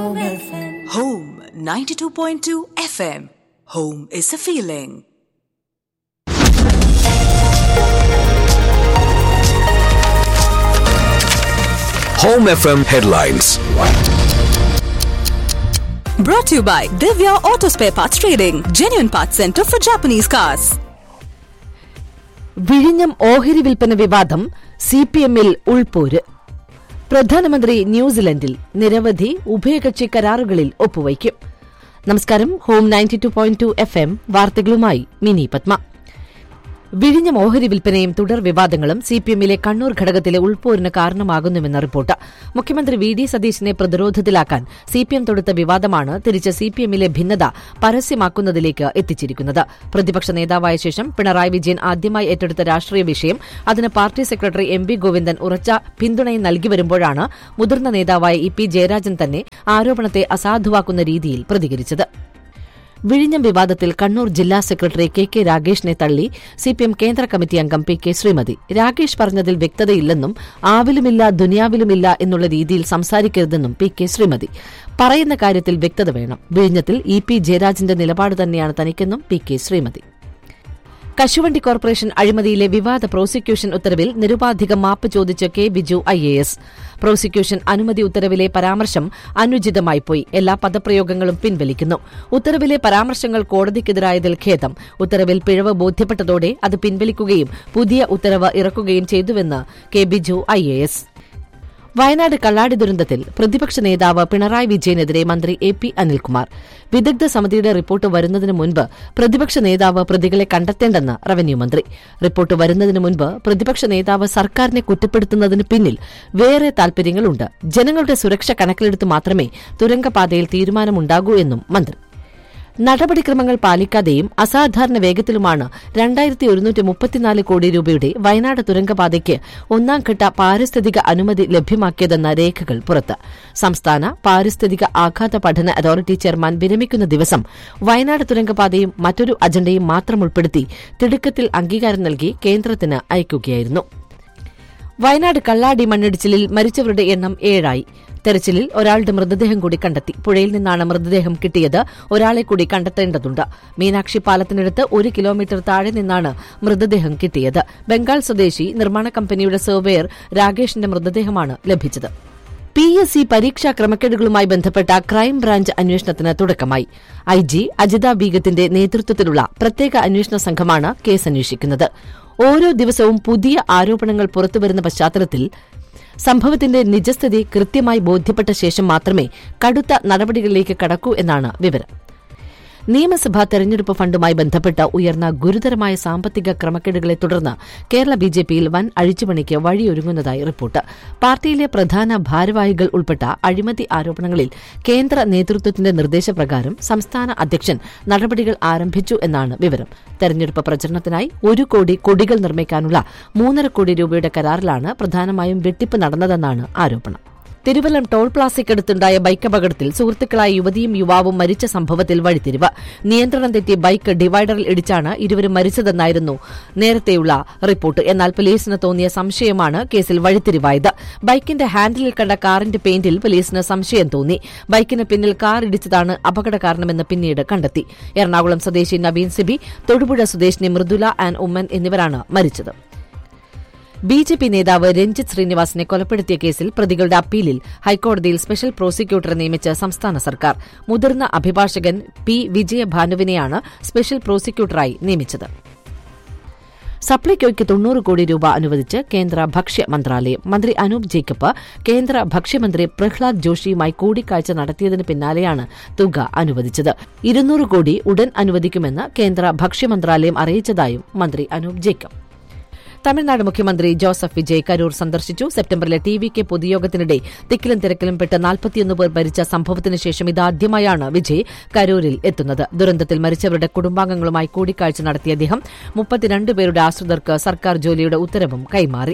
Home 92.2 FM. Home is a feeling. Home FM headlines. Brought to you by Divya Auto Spare Parts Trading, genuine parts center for Japanese cars. വിഴിഞ്ഞം ഓഹരി വിൽപ്പന വിവാദം C P എമ്മിൽ ഉൾപോര് പ്രധാനമന്ത്രി ന്യൂസിലൻഡിൽ നിരവധി ഉഭയകക്ഷി കരാറുകളിൽ ഒപ്പുവയ്ക്കും നമസ്കാരം home ninety two point two F M വാർത്തകളുമായി മിനി പത്മ വിഴിഞ്ഞം ഓഹരി വിൽപ്പനയും തുടർ വിവാദങ്ങളും സി പി എമ്മിലെ കണ്ണൂർ ഘടകത്തിലെ ഉൾപോരിന് കാരണമാകുന്നുവെന്ന റിപ്പോർട്ട് മുഖ്യമന്ത്രി വി ഡി സതീശിനെ പ്രതിരോധത്തിലാക്കാൻ സി പി എം തൊടുത്ത വിവാദമാണ് തിരിച്ച് സി പി എമ്മിലെ ഭിന്നത പരസ്യമാക്കുന്നതിലേക്ക് എത്തിച്ചിരിക്കുന്നത് പ്രതിപക്ഷ നേതാവായ ശേഷം പിണറായി വിജയൻ ആദ്യമായി ഏറ്റെടുത്ത രാഷ്ട്രീയ വിഷയം അതിന് party secretary M V Govindan ഉറച്ച പിന്തുണയും നൽകി വരുമ്പോഴാണ് മുതിർന്ന നേതാവായ ഇ പി ജയരാജൻ തന്നെ ആരോപണത്തെ അസാധുവാക്കുന്ന രീതിയിൽ പ്രതികരിച്ചത് വിഴിഞ്ഞം വിവാദത്തിൽ കണ്ണൂർ ജില്ലാ സെക്രട്ടറി കെ കെ രാഗേഷിനെ തള്ളി സിപിഎം കേന്ദ്ര കമ്മിറ്റി അംഗം പി കെ ശ്രീമതി രാഗേഷ് പറഞ്ഞതിൽ വ്യക്തതയില്ലെന്നും ആവിലുമില്ല ദുനിയാവിലുമില്ല എന്നുള്ള രീതിയിൽ സംസാരിക്കരുതെന്നും പി കെ ശ്രീമതി പറയുന്ന കാര്യത്തിൽ വ്യക്തത വേണം വിഴിഞ്ഞത്തിൽ ഇ പി ജയരാജന്റെ നിലപാട് തന്നെയാണ് തനിക്കെന്നും പി കെ ശ്രീമതി കശുവണ്ടി കോർപ്പറേഷൻ അഴിമതിയിലെ വിവാദ പ്രോസിക്യൂഷൻ ഉത്തരവിൽ നിരുപാധികം മാപ്പ് ചോദിച്ച് K Biju I A S prosecution അനുമതി ഉത്തരവിലെ പരാമർശം അനുചിതമായി പോയി എല്ലാ പദപ്രയോഗങ്ങളും പിൻവലിക്കുന്നു ഉത്തരവിലെ പരാമർശങ്ങൾ കോടതിക്കെതിരായതിൽ ഖേദം ഉത്തരവിൽ പിഴവ് ബോധ്യപ്പെട്ടതോടെ അത് പിൻവലിക്കുകയും പുതിയ ഉത്തരവ് ഇറക്കുകയും ചെയ്തുവെന്ന് K Biju I A S Wayanad Kalladi ദുരന്തത്തിൽ പ്രതിപക്ഷ നേതാവ് പിണറായി വിജയനെതിരെ മന്ത്രി എ പി അനിൽകുമാർ വിദഗ്ധ സമിതിയുടെ റിപ്പോർട്ട് വരുന്നതിന് മുൻപ് പ്രതിപക്ഷ നേതാവ് പ്രതികളെ കണ്ടെത്തേണ്ടെന്ന് റവന്യൂ മന്ത്രി റിപ്പോർട്ട് വരുന്നതിന് മുൻപ് പ്രതിപക്ഷ നേതാവ് സർക്കാരിനെ കുറ്റപ്പെടുത്തുന്നതിന് പിന്നിൽ വേറെ താൽപര്യങ്ങളുണ്ട് ജനങ്ങളുടെ സുരക്ഷ കണക്കിലെടുത്ത് മാത്രമേ തുരങ്കപാതയിൽ തീരുമാനമുണ്ടാകൂ എന്നും മന്ത്രി നടപടിക്രമങ്ങൾ പാലിക്കാതെയും അസാധാരണ വേഗത്തിലുമാണ് രണ്ടായിരത്തി ഒരുന്നൂറ്റി മുപ്പത്തിനാല് കോടി രൂപയുടെ വയനാട് തുരങ്കപാതയ്ക്ക് ഒന്നാംഘട്ട പാരിസ്ഥിതിക അനുമതി ലഭ്യമാക്കിയതെന്ന രേഖകൾ പുറത്ത് സംസ്ഥാന പാരിസ്ഥിതിക ആഘാത പഠന അതോറിറ്റി ചെയർമാൻ വിരമിക്കുന്ന ദിവസം വയനാട് തുരങ്കപാതയും മറ്റൊരു അജണ്ടയും മാത്രം ഉൾപ്പെടുത്തി തിടുക്കത്തിൽ അംഗീകാരം നൽകി കേന്ദ്രത്തിന് അയക്കുകയായിരുന്നു വയനാട് കള്ളാടി മണ്ണിടിച്ചിലിൽ മരിച്ചവരുടെ എണ്ണം ഏഴായി തെരച്ചിലിൽ ഒരാളുടെ മൃതദേഹം കൂടി കണ്ടെത്തി പുഴയിൽ നിന്നാണ് മൃതദേഹം കിട്ടിയത് ഒരാളെ കൂടി കണ്ടെത്തേണ്ടതുണ്ട് മീനാക്ഷി പാലത്തിനടുത്ത് ഒരു കിലോമീറ്റർ താഴെ നിന്നാണ് മൃതദേഹം കിട്ടിയത് ബംഗാൾ സ്വദേശി നിർമ്മാണ കമ്പനിയുടെ സർവേയർ രാകേഷിന്റെ മൃതദേഹമാണ് ലഭിച്ചത് പി എസ് സി പരീക്ഷാ ക്രമക്കേടുകളുമായി ബന്ധപ്പെട്ട ക്രൈംബ്രാഞ്ച് അന്വേഷണത്തിന് തുടക്കമായി ഐ ജി അജിത ബീഗത്തിന്റെ നേതൃത്വത്തിലുള്ള പ്രത്യേക അന്വേഷണ സംഘമാണ് കേസ് അന്വേഷിക്കുന്നത് ഓരോ ദിവസവും പുതിയ ആരോപണങ്ങൾ പുറത്തുവരുന്ന പശ്ചാത്തലത്തിൽ സംഭവത്തിന്റെ നിജസ്ഥിതി കൃത്യമായി ബോധ്യപ്പെട്ട ശേഷം മാത്രമേ കടുത്ത നടപടികളിലേക്ക് കടക്കൂ എന്നാണ് വിവരം നിയമസഭാ തെരഞ്ഞെടുപ്പ് ഫണ്ടുമായി ബന്ധപ്പെട്ട് ഉയർന്ന ഗുരുതരമായ സാമ്പത്തിക ക്രമക്കേടുകളെ തുടർന്ന് കേരള ബിജെപിയിൽ വൻ അഴിച്ചുപണിക്ക് വഴിയൊരുങ്ങുന്നതായി റിപ്പോർട്ട് പാർട്ടിയിലെ പ്രധാന ഭാരവാഹികൾ ഉൾപ്പെട്ട അഴിമതി ആരോപണങ്ങളിൽ കേന്ദ്ര നേതൃത്വത്തിന്റെ നിർദ്ദേശപ്രകാരം സംസ്ഥാന അധ്യക്ഷൻ നടപടികൾ ആരംഭിച്ചു എന്നാണ് വിവരം തെരഞ്ഞെടുപ്പ് പ്രചരണത്തിനായി ഒരു കോടി കൊടികൾ നിർമ്മിക്കാനുള്ള മൂന്നര കോടി രൂപയുടെ കരാറിലാണ് പ്രധാനമായും വെട്ടിപ്പ് നടന്നതെന്നാണ് ആരോപണം തിരുവല്ലം ടോൾ പ്ലാസയ്ക്കടുത്തുണ്ടായ ബൈക്ക് അപകടത്തിൽ സുഹൃത്തുക്കളായ യുവതിയും യുവാവും മരിച്ച സംഭവത്തിൽ വഴിത്തിരിവ് നിയന്ത്രണം തെറ്റി ബൈക്ക് ഡിവൈഡറിൽ ഇടിച്ചാണ് ഇരുവരും മരിച്ചതെന്നായിരുന്നു നേരത്തെയുള്ള റിപ്പോർട്ട് എന്നാൽ പോലീസിന് തോന്നിയ സംശയമാണ് കേസിൽ വഴിത്തിരിവായത് ബൈക്കിന്റെ ഹാൻഡിലിൽ കണ്ട കാറിന്റെ പെയിന്റിൽ പോലീസിന് സംശയം തോന്നി ബൈക്കിന് പിന്നിൽ കാർ ഇടിച്ചതാണ് അപകട കാരണമെന്ന് പിന്നീട് കണ്ടെത്തി എറണാകുളം സ്വദേശി നവീൻ സിബി തൊടുപുഴ സ്വദേശിനി മൃദുല ആൻഡ് ഉമ്മൻ എന്നിവരാണ് മരിച്ചത് ബി ജെ പി നേതാവ് രഞ്ജിത്ത് ശ്രീനിവാസിനെ കൊലപ്പെടുത്തിയ കേസിൽ പ്രതികളുടെ അപ്പീലിൽ ഹൈക്കോടതിയിൽ സ്പെഷ്യൽ പ്രോസിക്യൂട്ടറെ നിയമിച്ച സംസ്ഥാന സർക്കാർ മുതിർന്ന അഭിഭാഷകൻ പി വിജയഭാനുവിനെയാണ് സ്പെഷ്യൽ പ്രോസിക്യൂട്ടറായി നിയമിച്ചത് സപ്ലൈകോയ്ക്ക് തൊണ്ണൂറ് കോടി രൂപ അനുവദിച്ച് കേന്ദ്ര ഭക്ഷ്യ മന്ത്രാലയം മന്ത്രി അനൂപ് ജേക്കബ് കേന്ദ്ര ഭക്ഷ്യമന്ത്രി പ്രഹ്ലാദ് ജോഷിയുമായി കൂടിക്കാഴ്ച നടത്തിയതിന് പിന്നാലെയാണ് തുക അനുവദിച്ചത് ഇരുന്നൂറ് കോടി ഉടൻ അനുവദിക്കുമെന്ന് കേന്ദ്ര ഭക്ഷ്യ മന്ത്രാലയം അറിയിച്ചതായും മന്ത്രി അനൂപ് ജേക്കബ് തമിഴ്നാട് മുഖ്യമന്ത്രി ജോസഫ് വിജയ് കരൂർ സന്ദർശിച്ചു സെപ്റ്റംബറിലെ ടി വി കെ പൊതുയോഗത്തിനിടെ തിക്കിലും തിരക്കിലും പെട്ട് നാൽപ്പത്തിയൊന്ന് പേർ മരിച്ച സംഭവത്തിന് ശേഷം ഇതാദ്യമായാണ് വിജയ് കരൂരിൽ എത്തുന്നത് ദുരന്തത്തിൽ മരിച്ചവരുടെ കുടുംബാംഗങ്ങളുമായി കൂടിക്കാഴ്ച നടത്തിയ അദ്ദേഹം മുപ്പത്തിരണ്ട് പേരുടെ ആശ്രിതർക്ക് സർക്കാർ ജോലിയുടെ ഉത്തരവും കൈമാറി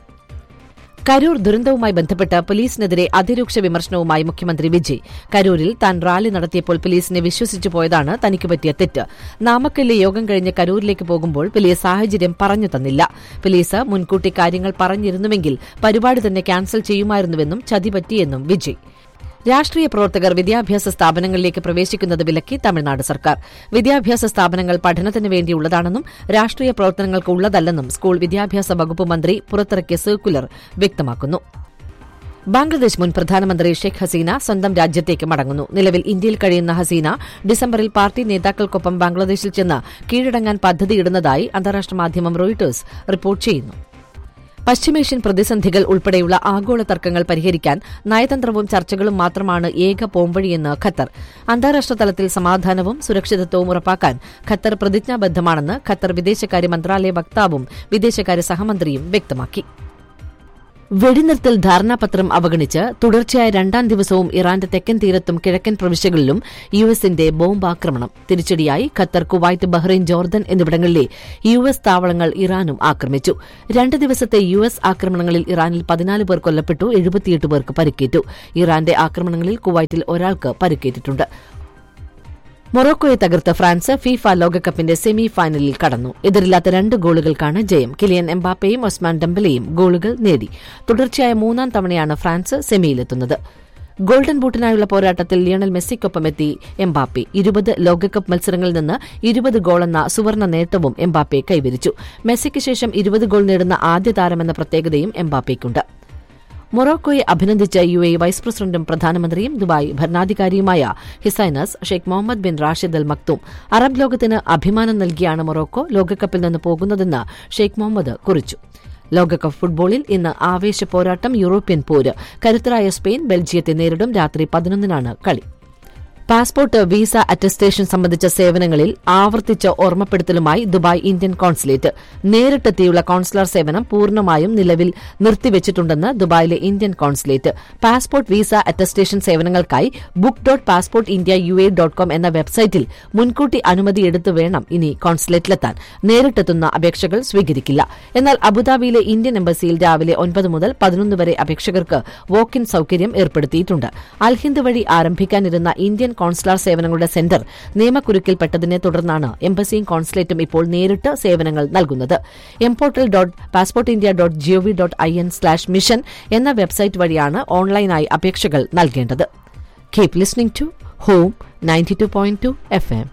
കരൂർ ദുരന്തവുമായി ബന്ധപ്പെട്ട് പോലീസിനെതിരെ അതിരൂക്ഷ വിമർശനവുമായി മുഖ്യമന്ത്രി വിജയ് കരൂരിൽ താൻ റാലി നടത്തിയപ്പോൾ പോലീസിനെ വിശ്വസിച്ചു പോയതാണ് തനിക്ക് പറ്റിയ തെറ്റ് നാമക്കല്ലിലെ യോഗം കഴിഞ്ഞ് കരൂരിലേക്ക് പോകുമ്പോൾ പോലീസ് സാഹചര്യം പറഞ്ഞു തന്നില്ല പോലീസ് മുൻകൂട്ടി കാര്യങ്ങൾ പറഞ്ഞിരുന്നുവെങ്കിൽ പരിപാടി തന്നെ ക്യാൻസൽ ചെയ്യുമായിരുന്നുവെന്നും ചതി പറ്റിയെന്നും വിജയ് രാഷ്ട്രീയ പ്രവർത്തകർ വിദ്യാഭ്യാസ സ്ഥാപനങ്ങളിലേക്ക് പ്രവേശിക്കുന്നത് വിലക്കി തമിഴ്നാട് സർക്കാർ വിദ്യാഭ്യാസ സ്ഥാപനങ്ങൾ പഠനത്തിന് വേണ്ടിയുള്ളതാണെന്നും രാഷ്ട്രീയ പ്രവർത്തനങ്ങൾക്ക് ഉള്ളതല്ലെന്നും സ്കൂൾ വിദ്യാഭ്യാസ വകുപ്പ് മന്ത്രി പുറത്തിറക്കിയ സർക്കുലർ വ്യക്തമാക്കുന്നു ബംഗ്ലാദേശ് മുൻ പ്രധാനമന്ത്രി ഷെയ്ഖ് ഹസീന സ്വന്തം രാജ്യത്തേക്ക് മടങ്ങുന്നു നിലവിൽ ഇന്ത്യയിൽ കഴിയുന്ന ഹസീന ഡിസംബറിൽ പാർട്ടി നേതാക്കൾക്കൊപ്പം ബംഗ്ലാദേശിൽ ചെന്ന് കീഴടങ്ങാൻ പദ്ധതിയിടുന്നതായി അന്താരാഷ്ട്ര മാധ്യമം റോയിട്ടേഴ്സ് റിപ്പോർട്ട് ചെയ്യുന്നു പശ്ചിമേഷ്യൻ പ്രതിസന്ധികൾ ഉൾപ്പെടെയുള്ള ആഗോള തർക്കങ്ങൾ പരിഹരിക്കാൻ നയതന്ത്രവും ചർച്ചകളും മാത്രമാണ് ഏക പോംവഴിയെന്ന് ഖത്തർ അന്താരാഷ്ട്ര തലത്തിൽ സമാധാനവും സുരക്ഷിതത്വവും ഉറപ്പാക്കാൻ ഖത്തർ പ്രതിജ്ഞാബദ്ധമാണെന്ന് ഖത്തർ വിദേശകാര്യ മന്ത്രാലയ വക്താവും വിദേശകാര്യ സഹമന്ത്രിയും വ്യക്തമാക്കി വെടിനിർത്തൽ ധാരണാപത്രം അവഗണിച്ച് തുടർച്ചയായ രണ്ടാം ദിവസവും ഇറാന്റെ തെക്കൻ തീരത്തും കിഴക്കൻ പ്രവിശ്യകളിലും യു എസിന്റെ ബോംബാക്രമണം തിരിച്ചടിയായി ഖത്തർ കുവൈറ്റ് ബഹ്റൈൻ ജോർദൻ എന്നിവിടങ്ങളിലെ യു എസ് താവളങ്ങൾ ഇറാനും ആക്രമിച്ചു രണ്ട് ദിവസത്തെ യു എസ് ആക്രമണങ്ങളിൽ ഇറാനിൽ പതിനാല് പേർ കൊല്ലപ്പെട്ടു എഴുപത്തിയെട്ട് പേർക്ക് പരിക്കേറ്റു ഇറാന്റെ ആക്രമണങ്ങളിൽ കുവൈറ്റിൽ ഒരാൾക്ക് പരിക്കേറ്റിട്ടുണ്ട് മൊറോക്കോയെ തകർത്ത് ഫ്രാൻസ് ഫിഫ ലോകകപ്പിന്റെ സെമി ഫൈനലിൽ കടന്നു എതിരില്ലാത്ത രണ്ട് ഗോളുകൾക്കാണ് ജയം കിലിയൻ എംബാപ്പയും ഒസ്മാൻ ഡംബലയും ഗോളുകൾ നേടി തുടർച്ചയായ മൂന്നാം തവണയാണ് ഫ്രാൻസ് സെമിയിലെത്തുന്നത് ഗോൾഡൻ ബൂട്ടിനായുള്ള പോരാട്ടത്തിൽ ലിയണൽ മെസ്സിക്കൊപ്പമെത്തി എംബാപ്പെ ഇരുപത് ലോകകപ്പ് മത്സരങ്ങളിൽ നിന്ന് ഇരുപത് ഗോളെന്ന സുവർണ നേട്ടവും എംബാപ്പെ കൈവരിച്ചു മെസ്സിക്ക് ശേഷം ഇരുപത് ഗോൾ നേടുന്ന ആദ്യ താരമെന്ന പ്രത്യേകതയും എംബാപ്പയ്ക്കുണ്ട് മൊറോക്കോയെ അഭിനന്ദിച്ച യു എ വൈസ് പ്രസിഡന്റും പ്രധാനമന്ത്രിയും ദുബായ് ഭരണാധികാരിയുമായ his highness Sheikh Mohammed bin Rashid Al Maktoum അറബ് ലോകത്തിന് അഭിമാനം നൽകിയാണ് മൊറോക്കോ ലോകകപ്പിൽ നിന്ന് പോകുന്നതെന്ന് ഷെയ്ഖ് മുഹമ്മദ് കുറിച്ചു ലോകകപ്പ് ഫുട്ബോളിൽ ഇന്ന് ആവേശ പോരാട്ടം യൂറോപ്യൻ പോര് കരുത്തരായ സ്പെയിൻ ബെൽജിയത്തെ നേരിടും രാത്രി പതിനൊന്നിനാണ് കളി പാസ്പോർട്ട് വിസ അറ്റസ്റ്റേഷൻ സംബന്ധിച്ച സേവനങ്ങളിൽ ആവർത്തിച്ച ഓർമ്മപ്പെടുത്തലുമായി ദുബായ് ഇന്ത്യൻ കോൺസുലേറ്റ് നേരിട്ടെത്തിയുള്ള കോൺസുലർ സേവനം പൂർണ്ണമായും നിലവിൽ നിർത്തിവച്ചിട്ടുണ്ടെന്ന് ദുബായിലെ Indian consulate passport visa attestation സേവനങ്ങൾക്കായി book dot passport India U A dot com എന്ന വെബ്സൈറ്റിൽ മുൻകൂട്ടി അനുമതി എടുത്തു വേണം ഇനി കോൺസുലേറ്റിലെത്താൻ നേരിട്ടെത്തുന്ന അപേക്ഷകൾ സ്വീകരിക്കില്ല എന്നാൽ അബുദാബിയിലെ ഇന്ത്യൻ എംബസിയിൽ രാവിലെ ഒൻപത് മുതൽ പതിനൊന്ന് വരെ അപേക്ഷകർക്ക് വോക്ക് ഇൻ സൌകര്യം ഏർപ്പെടുത്തിയിട്ടുണ്ട് അൽഹിന്ദ് വഴി ആരംഭിക്കാനിരുന്ന ഇന്ത്യൻ കോൺസുലാർ സേവനങ്ങളുടെ സെന്റർ നിയമക്കുരുക്കിൽപ്പെട്ടതിനെ തുടർന്നാണ് എംബസിയും കോൺസുലേറ്റും ഇപ്പോൾ നേരിട്ട് സേവനങ്ങൾ നൽകുന്നത് mportal dot passport India dot G O V dot I N slash mission എന്ന വെബ്സൈറ്റ് വഴിയാണ് ഓൺലൈനായി അപേക്ഷകൾ നൽകേണ്ടത് keep listening to home ninety two point two F M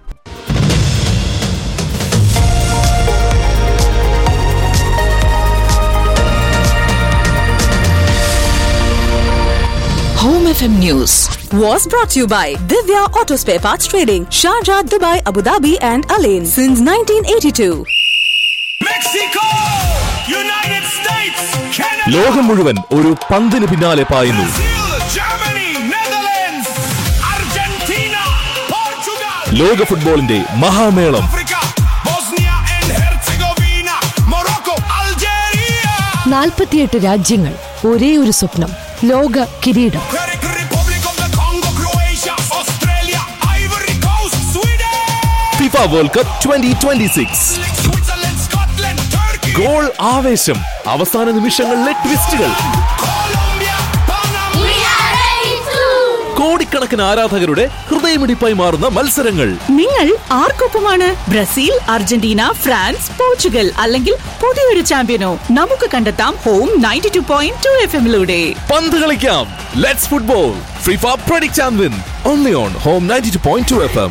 Home FM News was brought to you by Divya Auto Spare Parts Trading, Sharjah, Dubai, Abu Dhabi, and Alain since 1982. Mexico! United States! Canada! ലോകം മുഴുവൻ ഒരു പന്തിന് പിന്നാലെ പായുന്നു Brazil! Germany! Netherlands! Argentina! Portugal! ലോക ഫുട്ബോളിന്റെ മഹാമേളം Africa! Bosnia and Herzegovina! Morocco! Algeria! നാൽപ്പത്തിയെട്ട് രാജ്യങ്ങൾ ഒരേ ഒരു സ്വപ്നം ലോക കിരീടം Czech Republic of the Congo! Croatia! Australia! Ivory Coast! Sweden! FIFA world cup twenty twenty six Switzerland! Scotland! Turkey! Goal ആവേശം അവസാന നിമിഷങ്ങളിലെ ട്വിസ്റ്റുകൾ Colombia! Panama! കോടിക്കണക്കിന് ആരാധകരുടെ ഹൃദയമിടിപ്പായി മാറുന്ന മത്സരങ്ങൾ നിങ്ങൾ ആർക്കൊപ്പമാണ് ബ്രസീൽ അർജന്റീന ഫ്രാൻസ് പോർച്ചുഗൽ അല്ലെങ്കിൽ പുതിയൊരു ചാമ്പ്യനോ നമുക്ക് കണ്ടെത്താം home ninety two point two F എമ്മിലൂടെ പന്ത് കളിക്കാം let's football FIFA predict and win only on home ninety two point two F M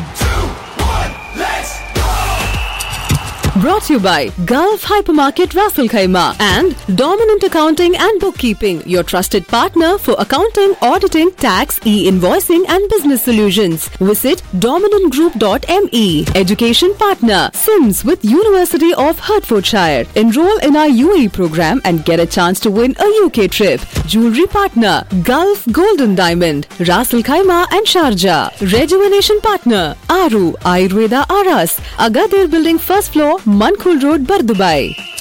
Brought to you by Gulf Hypermarket Raffle Khaima and Dominant Accounting and Bookkeeping, your trusted partner for accounting, auditing, tax, e-invoicing and business solutions. Visit dominantgroup.me. Education partner, Sims with University of Hertfordshire. Enroll in our UAE program and get a chance to win a UK trip. Jewelry partner, Gulf Golden Diamond, Raffle Khaima and Sharjah. Rejuvenation partner, Aru Ayurveda Aras, Agadir Building first floor, Mankul Road, Bardubai.